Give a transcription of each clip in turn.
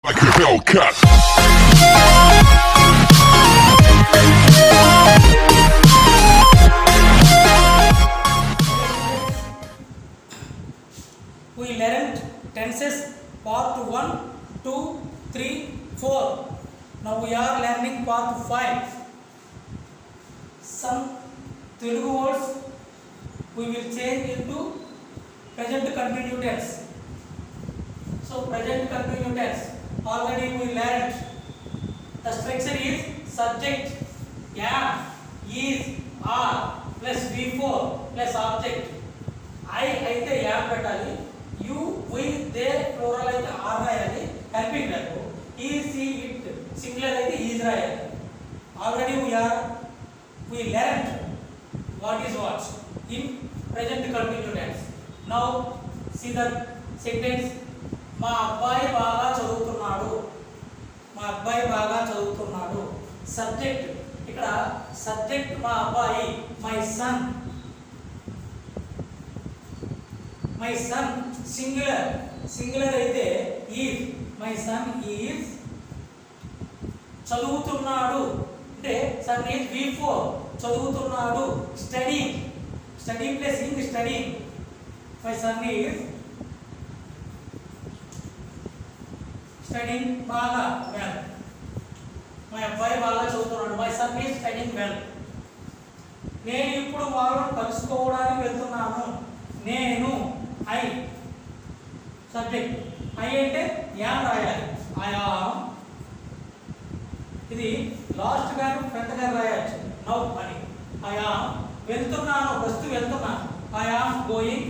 like a Hellcat. We learned tenses part 1, 2, 3, 4. Now we are learning part 5. Some Telugu words we will change into present continuous tense. So present continuous tense already we learned. The structure is subject, am, is, are plus V4 plus object. I అయితే add పెట్టాలి you we they plural అయితే are రాయాలి helping verb he she it singular అయితే is రాయాలి already we are we learn what is what in present continue tense now see the sentence మా అబ్బాయి బాగా చదువుతున్నాడు మా అబ్బాయి బాగా చదువుతున్నాడు సబ్జెక్ట్ ఇక్కడ సబ్జెక్ట్ మా అబ్బాయి my son my son singular singular అయితే ఈజ్ మై సన్ ఈజ్ చదువుతున్నాడు అంటే సన్ ఈజ్ వి ఫోర్ చదువుతున్నాడు study study plus ing study my son is studying బాగా వెల్ మా అబ్బాయి బాగా చదువుతున్నాడు my son is studying well నేను ఇప్పుడు వాళ్ళని కలుసుకోవడానికి వెళ్తున్నాను నేను ఐ సబ్జెక్ట్ ఐ అంటే యామ్ రాయాలి ఆయా ఇది లాస్ట్ గారు ఫ్రంట్ గారు రాయొచ్చు నౌ అని ఆయా వెళ్తున్నాను వస్తు వెళ్తున్నాను ఆయా going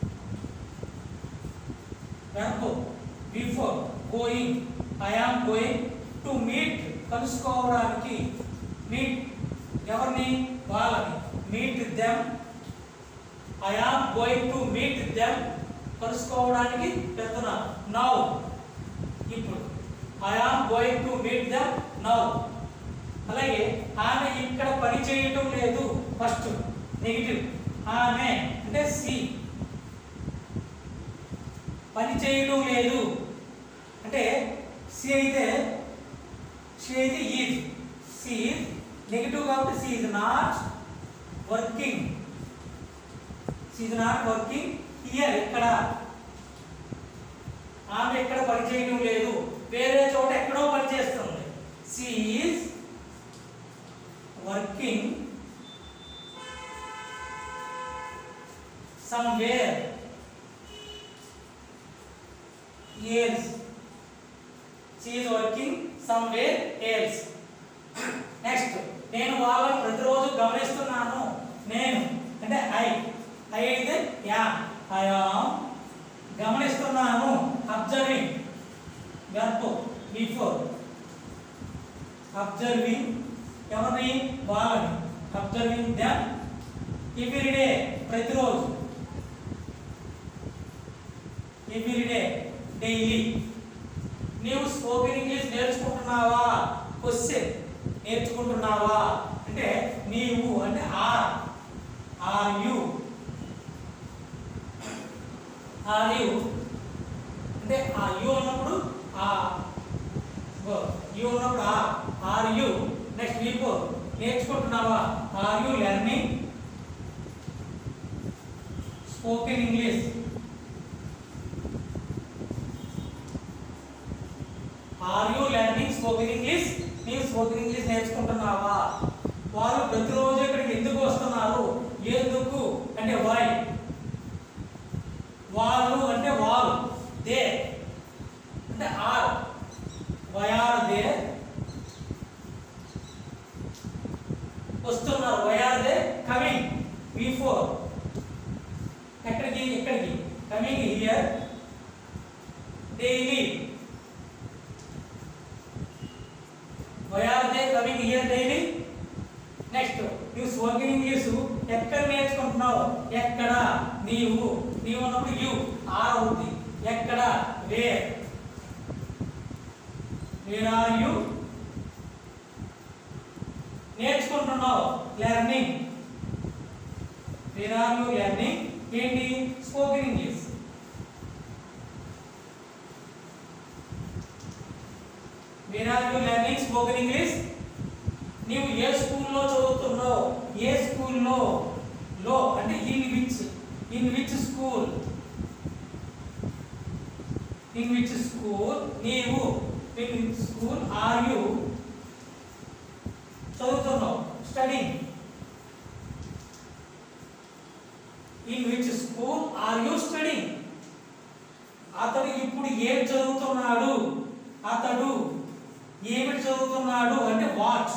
verb before going I am going to meet కలుసుకోవడానికి మీట్ ఎవరిని వాళ్ళని meet them I am going to meet them కలుసుకోవడానికి వెళ్తున్నాను నౌ ఇప్పుడు I am going to meet them now అలాగే ఆమె ఇక్కడ పని చేయటం లేదు ఫస్ట్ నెగిటివ్ ఆమె అంటే సి పని చేయడం లేదు అంటే సి అయితే సి అయితే ఈజ్ సి నెగిటివ్ కాబట్టి she is not working she is not working here ఇక్కడ ఆమె ఎక్కడ పని చేయడం లేదు వేరే చోట ఎక్కడో పని చేస్తుంది she is working somewhere else she is working somewhere else next నేను వాళ్ళని ప్రతిరోజు గమనిస్తున్నాను నేను అంటే ఐ ఐ అయితే యా ఐ ఆమ్ గమనిస్తున్నాను అబ్జర్వింగ్ వెర్బ్ బిఫోర్ అబ్జర్వింగ్ ఎవరిని వాళ్ళని అబ్జర్వింగ్ దెమ్ ఎవ్రీడే ప్రతిరోజు ఎవ్రీడే డైలీ నీవు స్పోకెన్ ఇంగ్లీష్ నేర్చుకుంటున్నావా క్వశ్చన్ నేర్చుకుంటున్నావా అంటే నీవు అంటే are are you are you అంటే ఆ యు ఉన్నప్పుడు ఆ యు ఉన్నప్పుడు ఆ ఆర్ యు నెక్స్ట్ వీపు నేర్చుకుంటున్నావా are you learning spoken English are you learning spoken English నీవు స్పోకెన్ ఇంగ్లీష్ నేర్చుకుంటున్నావా వారు ప్రతిరోజు ఇక్కడికి ఎందుకు వస్తున్నారు ఎందుకు అంటే వై వాళ్ళు అంటే వారు దే అంటే ఆర్ వై ఆర్ దే వస్తున్నారు why are they coming before ఎక్కడికి ఎక్కడికి coming here daily why are they coming here daily next నువ్వు స్పోకెన్ ఇంగ్లీష్ ఎక్కడ నేర్చుకుంటున్నావు ఎక్కడ నీవు నీవు అన్నప్పుడు యు ఆర్ అవుతుంది ఎక్కడ వేర్ వేర్ ఆర్ యు నేర్చుకుంటున్నావు learning where are you learning ఏంటి spoken English where are you learning spoken English నీవు ఏ స్కూల్లో చదువుతున్నావు ఏ స్కూల్లో లో అంటే in which in which school in which school నీవు in which school are you చదువుతున్నావు studying in which school are you studying అతడు ఇప్పుడు ఏం చదువుతున్నాడు అతడు ఏమిటి చదువుతున్నాడు అంటే వాట్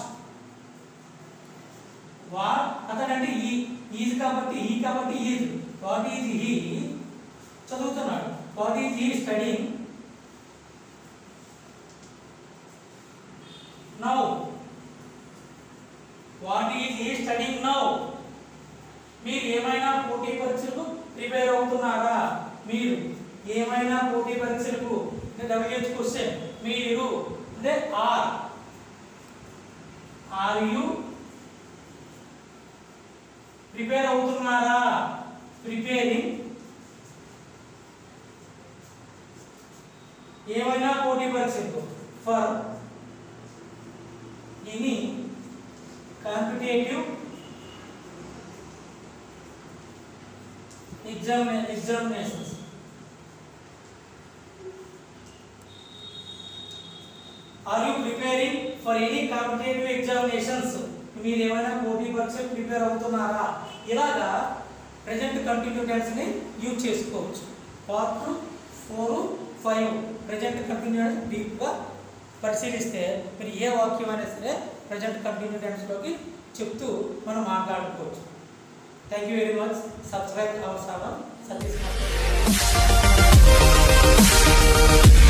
వాట్ అతడు అంటే ఈ ఈజ్ కాబట్టి ఈ కాబట్టి ఈజ్ వాట్ ఈజ్ హీ చదువుతున్నాడు what is he studying now what is he studying now మీరు ఏమైనా పోటీ పరీక్షలకు ప్రిపేర్ అవుతున్నారా మీరు ఏమైనా పోటీ పరీక్షలకు డబ్ల్యూహెచ్ క్వశ్చన్ మీరు అంటే ఆర్ ఆర్ యు ప్రిపేర్ అవుతున్నారా ప్రిపేరింగ్ ఏమైనా పోటీ పరీక్షలకు for any competitive exam examinations are you preparing for any competitive examinations మీరు ఏమైనా పోటీ పరీక్షలు ప్రిపేర్ అవుతున్నారా ఇలాగా ప్రజెంట్ కంటిన్యూ టెన్స్ ని యూజ్ చేసుకోవచ్చు part four five present continue డీప్గా పరిశీలిస్తే మీరు ఏ వాక్యం అయినా సరే ప్రజెంట్ కంటిన్యూ టెన్స్లోకి చెప్తూ మనం మాట్లాడుకోవచ్చు thank you very much subscribe our channel Satish master